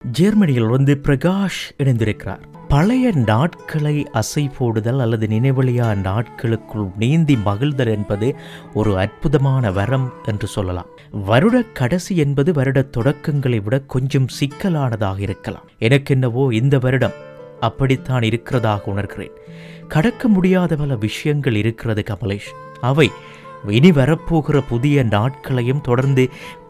ஜெர்மனியில் வந்து பிரகாஷ் இணைந்திருக்கிறார் பழைய நாட்களை அசை போடுதல் அல்லது நினைவழியா நாட்களுக்குள் நீந்தி மகிழ்தல் என்பது ஒரு அற்புதமான வரம் என்று சொல்லலாம் வருட கடைசி என்பது வருட தொடக்கங்களை விட கொஞ்சம் சிக்கலானதாக இருக்கலாம் எனக்கென்னவோ இந்த வருடம் அப்படித்தான் இருக்கிறதாக உணர்கிறேன் கடக்க முடியாத பல விஷயங்கள் இருக்கிறது கமலேஷ் அவை இனி வரப்போகிற புதிய நாட்களையும் தொடர்ந்து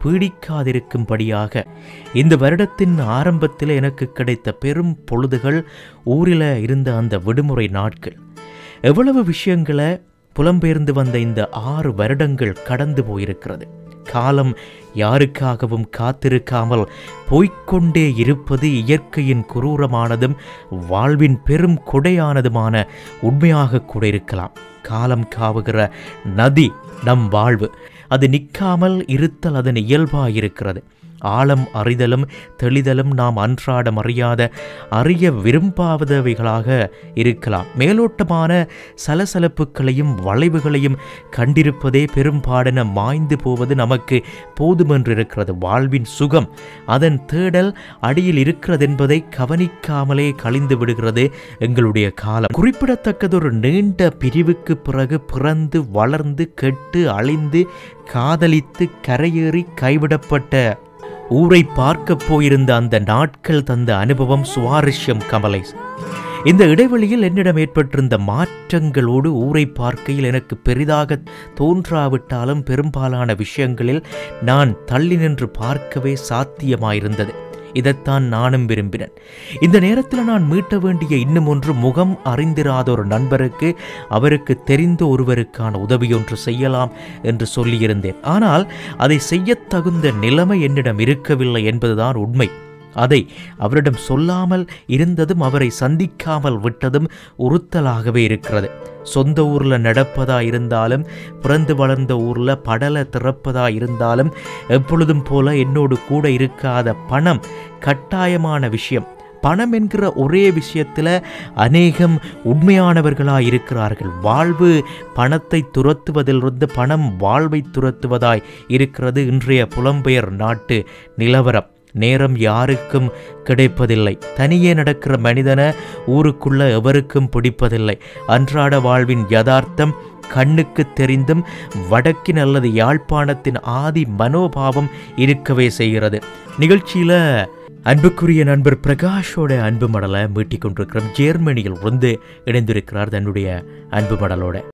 பீடிக்காதிருக்கும்படியாக இந்த வருடத்தின் ஆரம்பத்தில் எனக்கு கிடைத்த பெரும் பொழுதுகள் ஊரில் இருந்த அந்த விடுமுறை நாட்கள் எவ்வளவு விஷயங்களை புலம்பெயர்ந்து வந்த இந்த ஆறு வருடங்கள் கடந்து போயிருக்கிறது காலம் யாருக்காகவும் காத்திருக்காமல் போய்க்கொண்டே இருப்பது இயற்கையின் குரூரமானதும் வாழ்வின் பெரும் கொடையானதுமான உண்மையாக கூட இருக்கலாம் காலம் காவுகிற நதி நம் வாழ்வு அது நிற்காமல் இருத்தல் அதன் இயல்பாயிருக்கிறது ஆழம் அறிதலும் தெளிதலும் நாம் அன்றாடம் அறியாத அறிய விரும்பாதவைகளாக இருக்கலாம் மேலோட்டமான சலசலப்புகளையும் வளைவுகளையும் கண்டிருப்பதே பெரும்பாடென மாய்ந்து போவது நமக்கு போதுமென்றிருக்கிறது வாழ்வின் சுகம் அதன் தேடல் அடியில் இருக்கிறது என்பதை கவனிக்காமலே கழிந்து விடுகிறது எங்களுடைய காலம் குறிப்பிடத்தக்கதொரு நீண்ட பிரிவுக்கு பிறகு பிறந்து வளர்ந்து கெட்டு அழிந்து காதலித்து கரையேறி கைவிடப்பட்ட ஊரை பார்க்க போயிருந்த அந்த நாட்கள் தந்த அனுபவம் சுவாரஸ்யம் கமலேஷ் இந்த இடைவெளியில் என்னிடம் ஏற்பட்டிருந்த மாற்றங்களோடு ஊரை பார்க்கையில் எனக்கு பெரிதாக தோன்றாவிட்டாலும் பெரும்பாலான விஷயங்களில் நான் தள்ளி நின்று பார்க்கவே சாத்தியமாயிருந்தது இதைத்தான் நானும் விரும்பினேன் இந்த நேரத்தில் நான் மீட்ட வேண்டிய இன்னும் ஒன்று முகம் அறிந்திராத ஒரு நண்பருக்கு அவருக்கு தெரிந்த ஒருவருக்கான உதவியொன்று செய்யலாம் என்று சொல்லியிருந்தேன் ஆனால் அதை செய்யத் தகுந்த நிலைமை என்னிடம் இருக்கவில்லை என்பதுதான் உண்மை அதை அவரிடம் சொல்லாமல் இருந்ததும் அவரை சந்திக்காமல் விட்டதும் உறுத்தலாகவே இருக்கிறது சொந்த ஊரில் நடப்பதா இருந்தாலும் பிறந்து வளர்ந்த ஊரில் படலை திறப்பதா இருந்தாலும் எப்பொழுதும் போல என்னோடு கூட இருக்காத பணம் கட்டாயமான விஷயம் பணம் என்கிற ஒரே விஷயத்தில் அநேகம் உண்மையானவர்களாய் இருக்கிறார்கள் வாழ்வு பணத்தை துரத்துவதிலிருந்து பணம் வாழ்வை துரத்துவதாய் இருக்கிறது இன்றைய புலம்பெயர் நாட்டு நிலவரம் நேரம் யாருக்கும் கிடைப்பதில்லை தனியே நடக்கிற மனிதனை ஊருக்குள்ள எவருக்கும் பிடிப்பதில்லை அன்றாட வாழ்வின் யதார்த்தம் கண்ணுக்கு தெரிந்தும் வடக்கின் அல்லது யாழ்ப்பாணத்தின் ஆதி மனோபாவம் இருக்கவே செய்கிறது நிகழ்ச்சியில அன்புக்குரிய நண்பர் பிரகாஷோட அன்பு மடலை மீட்டிக் கொண்டிருக்கிறோம் ஜெர்மனியில் வந்து இணைந்திருக்கிறார் தன்னுடைய அன்பு மடலோட